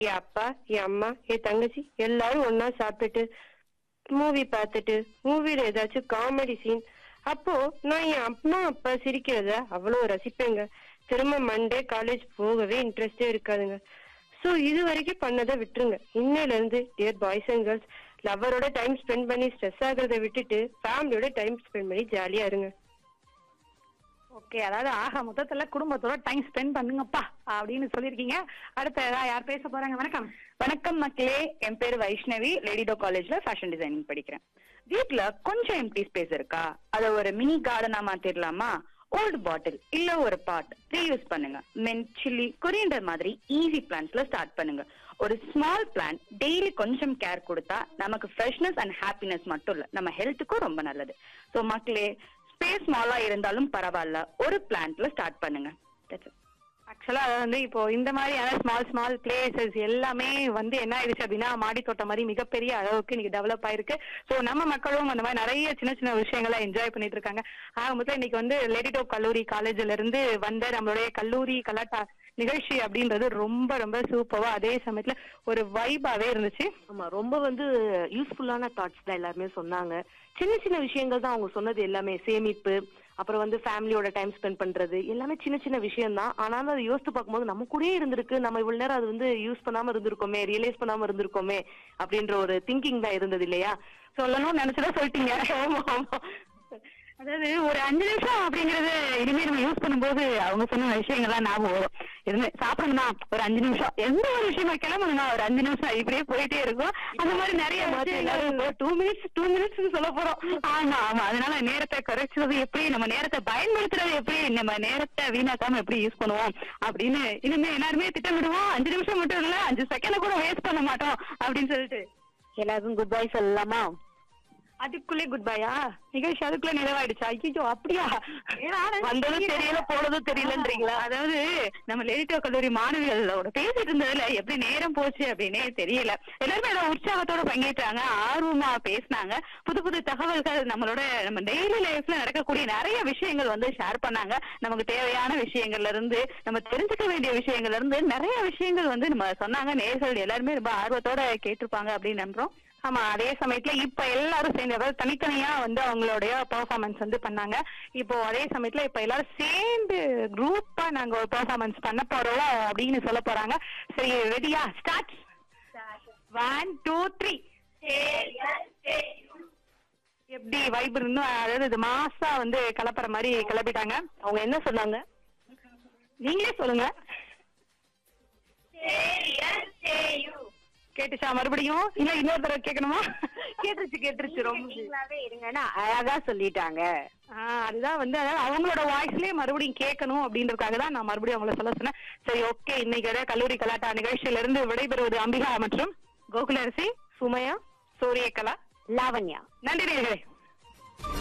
என் அப்பா என் அம்மா என் தங்கச்சி எல்லாரும் ஒன்னா சாப்பிட்டுட்டு மூவி பார்த்துட்டு மூவில ஏதாச்சும் காமெடி சீன் அப்போ நான் என் அம்மா அப்பா சிரிக்கிறத அவ்வளவு ரசிப்பேங்க திரும்ப மண்டே காலேஜ் போகவே இன்ட்ரெஸ்டே இருக்காதுங்க சோ இது வரைக்கும் பண்ணதை விட்டுருங்க இன்னையில இருந்து டியர் பாய்ஸ் அண்ட் கேர்ள்ஸ் லவ்வரோட டைம் ஸ்பெண்ட் பண்ணி ஸ்ட்ரெஸ் ஆகுறத விட்டுட்டு ஃபேமிலியோட டைம் ஸ்பெண்ட் பண்ணி ஜாலியா இருங்க ஓகே அதாவது ஆக மொத்தத்துல குடும்பத்தோட டைம் ஸ்பெண்ட் பண்ணுங்கப்பா அப்படின்னு சொல்லியிருக்கீங்க அடுத்த யார் பேச போறாங்க வணக்கம் வணக்கம் மக்களே என் பேர் வைஷ்ணவி லேடிடோ காலேஜ்ல ஃபேஷன் டிசைனிங் படிக்கிறேன் வீட்ல கொஞ்சம் எம்டி ஸ்பேஸ் இருக்கா அத ஒரு மினி கார்டனா மாத்திரலாமா ஓல்டு பாட்டில் இல்ல ஒரு பாட் ரீயூஸ் பண்ணுங்க மென் சில்லி கொரியண்டர் மாதிரி ஈஸி பிளான்ஸ்ல ஸ்டார்ட் பண்ணுங்க ஒரு ஸ்மால் பிளான் டெய்லி கொஞ்சம் கேர் கொடுத்தா நமக்கு ஃப்ரெஷ்னஸ் அண்ட் ஹாப்பினஸ் மட்டும் இல்ல நம்ம ஹெல்த்துக்கும் ரொம்ப நல்லது ஸோ மக்களே ஸ்பேஸ் ஸ்மாலா இருந்தாலும் பரவாயில்ல ஒரு பிளான்ட்ல ஸ்டார்ட் பண்ணுங்க That's it. ஆக்சுவலா வந்து இப்போ இந்த மாதிரியான ஸ்மால் ஸ்மால் பிளேசஸ் எல்லாமே வந்து என்ன ஆயிடுச்சு அப்படின்னா மாடி தோட்டம் மாதிரி மிகப்பெரிய அளவுக்கு இன்னைக்கு டெவலப் ஆயிருக்கு ஸோ நம்ம மக்களும் அந்த மாதிரி நிறைய சின்ன சின்ன விஷயங்களை என்ஜாய் பண்ணிட்டு இருக்காங்க ஆக மொத்தம் இன்னைக்கு வந்து லெடிடோ கல்லூரி காலேஜ்ல இருந்து வந்த நம்மளுடைய கல்லூரி கலாட்டா நிகழ்ச்சி அப்படின்றது ரொம்ப ரொம்ப சூப்பரா அதே சமயத்துல ஒரு வைபாவே இருந்துச்சு ஆமா ரொம்ப வந்து யூஸ்ஃபுல்லான தாட்ஸ் தான் எல்லாருமே சொன்னாங்க சின்ன சின்ன விஷயங்கள் தான் அவங்க சொன்னது எல்லாமே சேமிப்பு அப்புறம் வந்து ஃபேமிலியோட டைம் ஸ்பெண்ட் பண்றது எல்லாமே சின்ன சின்ன விஷயம் தான் ஆனாலும் அதை யோசித்து பார்க்கும்போது நம்ம கூடயே இருந்திருக்கு நம்ம இவ்வளவு நேரம் அது வந்து யூஸ் பண்ணாம இருந்திருக்கோமே ரியலைஸ் பண்ணாம இருந்திருக்கோமே அப்படின்ற ஒரு திங்கிங் தான் இருந்தது இல்லையா சொல்லணும்னு நினைச்சதா சொல்லிட்டீங்க ஆமா ஆமா அதாவது ஒரு அஞ்சு நிமிஷம் அப்படிங்கறது இனிமே நம்ம யூஸ் பண்ணும்போது அவங்க சொன்ன விஷயங்கள்லாம் ஞாபகம் வரும் இருந்து சாப்பிடணும்னா ஒரு அஞ்சு நிமிஷம் எந்த ஒரு விஷயமா கிளம்பணும்னா ஒரு அஞ்சு நிமிஷம் இப்படியே போயிட்டே இருக்கும் அந்த மாதிரி நிறைய விஷயங்கள் டூ மினிட்ஸ் டூ மினிட்ஸ் சொல்ல போறோம் ஆமா ஆமா அதனால நேரத்தை குறைச்சது எப்படி நம்ம நேரத்தை பயன்படுத்துறது எப்படி நம்ம நேரத்தை வீணாக்காம எப்படி யூஸ் பண்ணுவோம் அப்படின்னு இனிமே எல்லாருமே திட்டமிடுவோம் அஞ்சு நிமிஷம் மட்டும் இல்ல அஞ்சு செகண்ட் கூட வேஸ்ட் பண்ண மாட்டோம் அப்படின்னு சொல்லிட்டு எல்லாருக்கும் குட் பை சொல்லலாமா அதுக்குள்ளே குட் பையா நிகழ்ச்சி அதுக்குள்ள நிறைவாயிடுச்சா ஐயோ அப்படியா வந்ததும் தெரியல போனதும் தெரியலன்றீங்களா அதாவது நம்ம லேடிட்டோ கல்லூரி மாணவிகளோட பேசிட்டு இருந்ததுல எப்படி நேரம் போச்சு அப்படின்னே தெரியல எல்லாருமே அத உற்சாகத்தோட பங்கேற்றாங்க ஆர்வமா பேசினாங்க புது புது தகவல்கள் நம்மளோட நம்ம டெய்லி லைஃப்ல நடக்கக்கூடிய நிறைய விஷயங்கள் வந்து ஷேர் பண்ணாங்க நமக்கு தேவையான விஷயங்கள்ல இருந்து நம்ம தெரிஞ்சுக்க வேண்டிய விஷயங்கள்ல இருந்து நிறைய விஷயங்கள் வந்து நம்ம சொன்னாங்க நேர்கள் எல்லாருமே ரொம்ப ஆர்வத்தோட கேட்டிருப்பாங்க அப்படின்னு நம்புறோம் ஆமா அதே சமயத்துல இப்ப எல்லாரும் சேர்ந்து அதாவது தனித்தனியா வந்து அவங்களுடைய பெர்ஃபார்மன்ஸ் வந்து பண்ணாங்க இப்போ அதே சமயத்துல இப்ப எல்லாரும் சேர்ந்து குரூப்பா நாங்க ஒரு பெர்ஃபார்மன்ஸ் பண்ண போறோம் அப்படின்னு சொல்ல போறாங்க சரி ரெடியா ஸ்டார்ட் ஒன் டூ த்ரீ எப்படி வைப் இருந்தும் அதாவது இது மாசா வந்து கலப்புற மாதிரி கிளப்பிட்டாங்க அவங்க என்ன சொன்னாங்க நீங்களே சொல்லுங்க கேட்டுச்சா மறுபடியும் இல்ல இன்னொரு தடவை கேட்கணுமா கேட்டுருச்சு கேட்டுருச்சு ரொம்ப நீங்களாவே இருங்கன்னா அழகா சொல்லிட்டாங்க ஆஹ் அதுதான் வந்து அதாவது அவங்களோட வாய்ஸ்லயே மறுபடியும் கேட்கணும் அப்படின்றதுக்காக தான் நான் மறுபடியும் அவங்கள சொல்ல சொன்னேன் சரி ஓகே இன்னைக்கு கல்லூரி கலாட்டா நிகழ்ச்சியில இருந்து விடைபெறுவது அம்பிகா மற்றும் கோகுலரசி சுமையா சூரியகலா லாவண்யா நன்றி நேர்களே